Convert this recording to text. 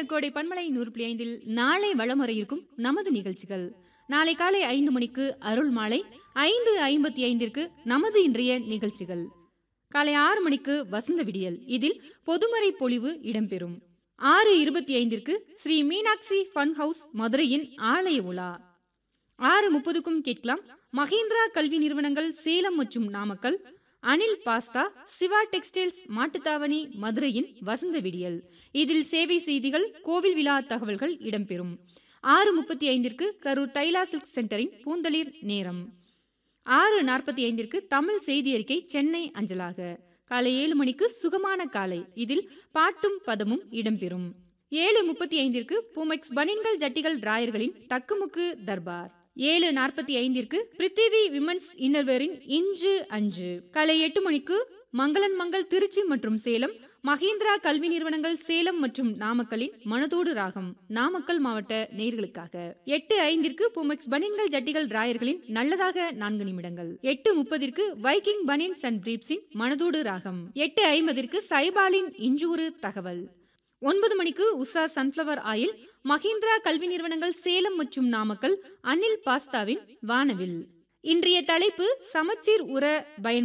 கோடை பண்பலை நூறு புள்ளி ஐந்தில் நாளை வளம் வர இருக்கும் நமது நிகழ்ச்சிகள் நாளை காலை ஐந்து மணிக்கு அருள் மாலை ஐந்து ஐம்பத்தி ஐந்திற்கு நமது இன்றைய நிகழ்ச்சிகள் காலை ஆறு மணிக்கு வசந்த விடியல் இதில் பொதுமறை பொழிவு இடம்பெறும் ஆறு இருபத்தி ஐந்திற்கு ஸ்ரீ மீனாட்சி ஃபன் ஹவுஸ் மதுரையின் ஆலய உலா ஆறு முப்பதுக்கும் கேட்கலாம் மகேந்திரா கல்வி நிறுவனங்கள் சேலம் மற்றும் நாமக்கல் அனில் பாஸ்தா சிவா டெக்ஸ்டைல்ஸ் மாட்டுத்தாவணி மதுரையின் வசந்த விடியல் இதில் சேவை செய்திகள் கோவில் விழா தகவல்கள் இடம்பெறும் ஆறு முப்பத்தி ஐந்திற்கு கரூர் தைலா சில்க் சென்டரின் பூந்தளிர் நேரம் ஆறு நாற்பத்தி ஐந்திற்கு தமிழ் செய்தி அறிக்கை சென்னை அஞ்சலாக காலை ஏழு மணிக்கு சுகமான காலை இதில் பாட்டும் பதமும் இடம்பெறும் ஏழு முப்பத்தி ஐந்திற்கு பூமெக்ஸ் பனின்கள் ஜட்டிகள் டிராயர்களின் தக்குமுக்கு தர்பார் ஏழு நாற்பத்தி ஐந்திற்கு பிரித்திவி விமன்ஸ் இன்னர்வேரின் இன்று அஞ்சு காலை எட்டு மணிக்கு மங்களன் மங்கள் திருச்சி மற்றும் சேலம் மகேந்திரா கல்வி நிறுவனங்கள் சேலம் மற்றும் நாமக்கலின் மனதோடு ராகம் நாமக்கல் மாவட்ட நேர்களுக்காக எட்டு ஐந்திற்கு புமெக்ஸ் பனியன்கள் ஜட்டிகள் டிராயர்களின் நல்லதாக நான்கு நிமிடங்கள் எட்டு முப்பதிற்கு வைக்கிங் பனியன்ஸ் அண்ட் பிரீப்ஸின் மனதோடு ராகம் எட்டு ஐம்பதிற்கு சைபாலின் இஞ்சூறு தகவல் ஒன்பது மணிக்கு உஷா சன்ஃப்ளவர் ஆயில் மஹிந்திரா கல்வி நிறுவனங்கள் சேலம் மற்றும் நாமக்கல் அனில் பாஸ்தாவின் வானவில் இன்றைய தலைப்பு சமச்சீர் உர பயன்